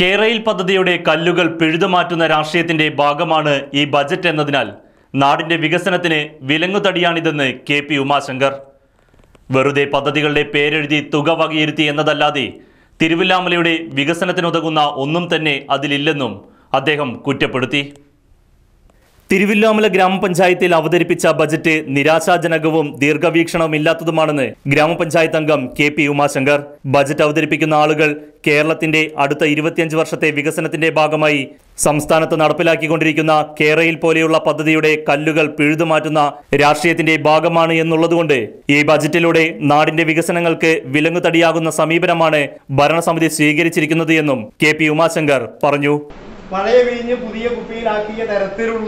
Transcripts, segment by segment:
കേരയിൽ പദ്ധതിയുടെ കല്ലുകൾ പിഴുതുമാറ്റുന്ന രാഷ്ട്രീയത്തിന്റെ ഭാഗമാണ് ഈ ബജറ്റ് എന്നതിനാൽ നാടിന്റെ വികസനത്തിന് വിലങ്ങുതടിയാണിതെന്ന് കെ പി ഉമാശങ്കർ വെറുതെ പദ്ധതികളുടെ പേരെഴുതി തുക വകയിരുത്തി എന്നതല്ലാതെ തിരുവില്ലാമലയുടെ വികസനത്തിനുതകുന്ന ഒന്നും തന്നെ അതിലില്ലെന്നും അദ്ദേഹം കുറ്റപ്പെടുത്തി തിരുവില്ലാമല ഗ്രാമപഞ്ചായത്തിൽ അവതരിപ്പിച്ച ബജറ്റ് നിരാശാജനകവും ദീർഘവീക്ഷണവുമില്ലാത്തതുമാണെന്ന് ഗ്രാമപഞ്ചായത്ത് അംഗം കെ പി ഉമാശങ്കർ ബജറ്റ് അവതരിപ്പിക്കുന്ന ആളുകൾ കേരളത്തിന്റെ അടുത്ത ഇരുപത്തിയഞ്ച് വർഷത്തെ വികസനത്തിന്റെ ഭാഗമായി സംസ്ഥാനത്ത് നടപ്പിലാക്കിക്കൊണ്ടിരിക്കുന്ന കേരയിൽ പോലെയുള്ള പദ്ധതിയുടെ കല്ലുകൾ പിഴുതുമാറ്റുന്ന രാഷ്ട്രീയത്തിന്റെ ഭാഗമാണ് എന്നുള്ളതുകൊണ്ട് ഈ ബജറ്റിലൂടെ നാടിന്റെ വികസനങ്ങൾക്ക് വിലങ്ങുതടിയാകുന്ന സമീപനമാണ് ഭരണസമിതി സ്വീകരിച്ചിരിക്കുന്നത് എന്നും കെ പി ഉമാശങ്കർ പറഞ്ഞു പഴയ വീഞ്ഞ് പുതിയ കുപ്പിയിലാക്കിയ തരത്തിലുള്ള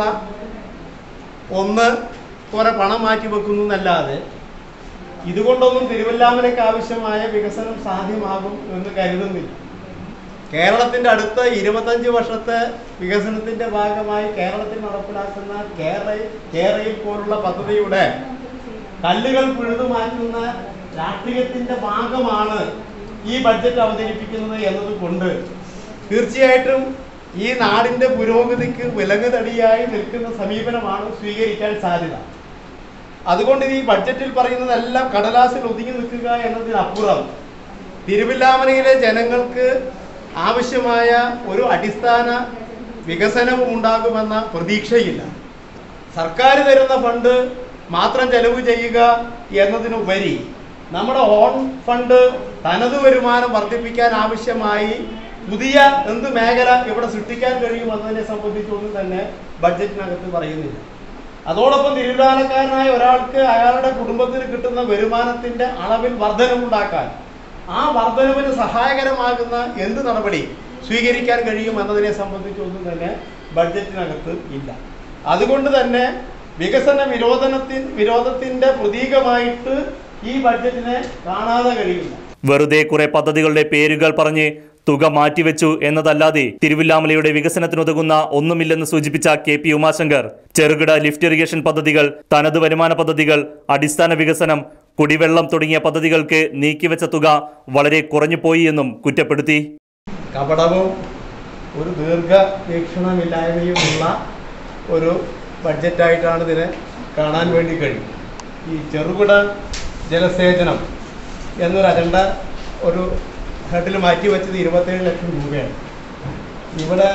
ഒന്ന് കുറെ പണം മാറ്റി വെക്കുന്നു എന്നല്ലാതെ ഇതുകൊണ്ടൊന്നും തിരുവല്ലാമലയ്ക്ക് ആവശ്യമായ വികസനം സാധ്യമാകും എന്ന് കരുതുന്നില്ല കേരളത്തിന്റെ അടുത്ത ഇരുപത്തഞ്ച് വർഷത്തെ വികസനത്തിന്റെ ഭാഗമായി കേരളത്തിൽ നടപ്പിലാക്കുന്ന കേരള കേരളയിൽ പോലുള്ള പദ്ധതിയുടെ കല്ലുകൾ പിഴുതു മാറ്റുന്ന രാഷ്ട്രീയത്തിന്റെ ഭാഗമാണ് ഈ ബഡ്ജറ്റ് അവതരിപ്പിക്കുന്നത് എന്നതുകൊണ്ട് തീർച്ചയായിട്ടും ഈ നാടിന്റെ പുരോഗതിക്ക് വിലങ്ങുതടിയായി നിൽക്കുന്ന സമീപനമാണ് സ്വീകരിക്കാൻ സാധ്യത അതുകൊണ്ട് ഈ ബഡ്ജറ്റിൽ പറയുന്നതെല്ലാം കടലാസിൽ ഒതുങ്ങി നിൽക്കുക എന്നതിനപ്പുറം തിരുവില്ലാമലയിലെ ജനങ്ങൾക്ക് ആവശ്യമായ ഒരു അടിസ്ഥാന വികസനവും ഉണ്ടാകുമെന്ന പ്രതീക്ഷയില്ല സർക്കാർ തരുന്ന ഫണ്ട് മാത്രം ചെലവ് ചെയ്യുക എന്നതിനുപരി നമ്മുടെ ഓൺ ഫണ്ട് തനത് വരുമാനം വർദ്ധിപ്പിക്കാൻ ആവശ്യമായി പുതിയ എന്ത് മേഖല ഇവിടെ സൃഷ്ടിക്കാൻ കഴിയുമെന്നതിനെ സംബന്ധിച്ചൊന്നും തന്നെ ബഡ്ജറ്റിനകത്ത് പറയുന്നില്ല അതോടൊപ്പം തിരുവിതാലക്കാരനായ ഒരാൾക്ക് അയാളുടെ കുടുംബത്തിന് കിട്ടുന്ന വരുമാനത്തിന്റെ അളവിൽ വർധനവുണ്ടാക്കാൻ ആ വർധനവിന് സഹായകരമാകുന്ന എന്ത് നടപടി സ്വീകരിക്കാൻ കഴിയും എന്നതിനെ സംബന്ധിച്ചൊന്നും തന്നെ ബഡ്ജറ്റിനകത്ത് ഇല്ല അതുകൊണ്ട് തന്നെ വികസന വിരോധനത്തിൻ വിരോധത്തിന്റെ പ്രതീകമായിട്ട് ഈ ബഡ്ജറ്റിനെ കാണാതെ കഴിയില്ല വെറുതെ കുറെ പദ്ധതികളുടെ പേരുകൾ പറഞ്ഞ് തുക മാറ്റിവെച്ചു എന്നതല്ലാതെ തിരുവില്ലാമലയുടെ വികസനത്തിനുതകുന്ന ഒന്നുമില്ലെന്ന് സൂചിപ്പിച്ച കെ പി ഉമാശങ്കർ ചെറുകിട ലിഫ്റ്റ് ഇറിഗേഷൻ പദ്ധതികൾ തനത് വരുമാന പദ്ധതികൾ അടിസ്ഥാന വികസനം കുടിവെള്ളം തുടങ്ങിയ പദ്ധതികൾക്ക് നീക്കിവെച്ച തുക വളരെ കുറഞ്ഞുപോയി എന്നും കുറ്റപ്പെടുത്തി കപടവും ഒരു ദീർഘവീക്ഷണമില്ലായ്മയുമുള്ള ഒരു ബഡ്ജറ്റായിട്ടാണ് ഇതിനെ കാണാൻ വേണ്ടി കഴിയും ഈ ചെറുകിട ജലസേചനം എന്നൊരു അജണ്ട ഒരു ഹെഡിൽ മാറ്റി വെച്ചത് ഇരുപത്തേഴ് ലക്ഷം രൂപയാണ് ഇവിടെ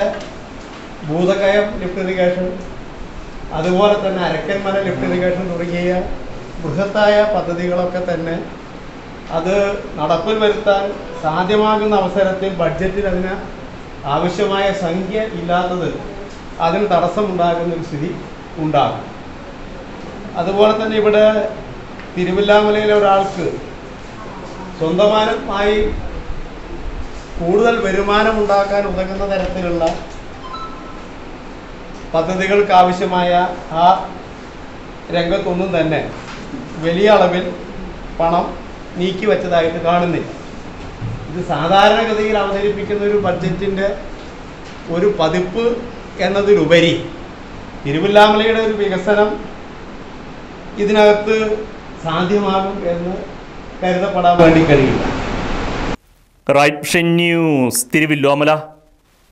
ഭൂതകയം ലിഫ്റ്റ് ഇറിഗേഷൻ അതുപോലെ തന്നെ അരക്കന്മല ലിഫ്റ്റ് ഇറിഗേഷൻ തുടങ്ങിയ ബൃഹത്തായ പദ്ധതികളൊക്കെ തന്നെ അത് നടപ്പിൽ വരുത്താൻ സാധ്യമാകുന്ന അവസരത്തിൽ ബഡ്ജറ്റിൽ അതിന് ആവശ്യമായ സംഖ്യ ഇല്ലാത്തത് അതിന് തടസ്സമുണ്ടാകുന്ന ഒരു സ്ഥിതി ഉണ്ടാകും അതുപോലെ തന്നെ ഇവിടെ തിരുവല്ലാമലയിലെ ഒരാൾക്ക് സ്വന്തമാനമായി കൂടുതൽ വരുമാനം ഉണ്ടാക്കാൻ ഉതകുന്ന തരത്തിലുള്ള പദ്ധതികൾക്ക് ആവശ്യമായ ആ രംഗത്തൊന്നും തന്നെ വലിയ അളവിൽ പണം നീക്കി വെച്ചതായിട്ട് കാണുന്നില്ല ഇത് സാധാരണഗതിയിൽ അവതരിപ്പിക്കുന്ന ഒരു ബഡ്ജറ്റിൻ്റെ ഒരു പതിപ്പ് എന്നതിലുപരി തിരുവല്ലാമലയുടെ ഒരു വികസനം ഇതിനകത്ത് സാധ്യമാകും എന്ന് കരുതപ്പെടാൻ വേണ്ടി കഴിയില്ല റൈറ്റ് ന്യൂസ് തിരുവില്ലോമല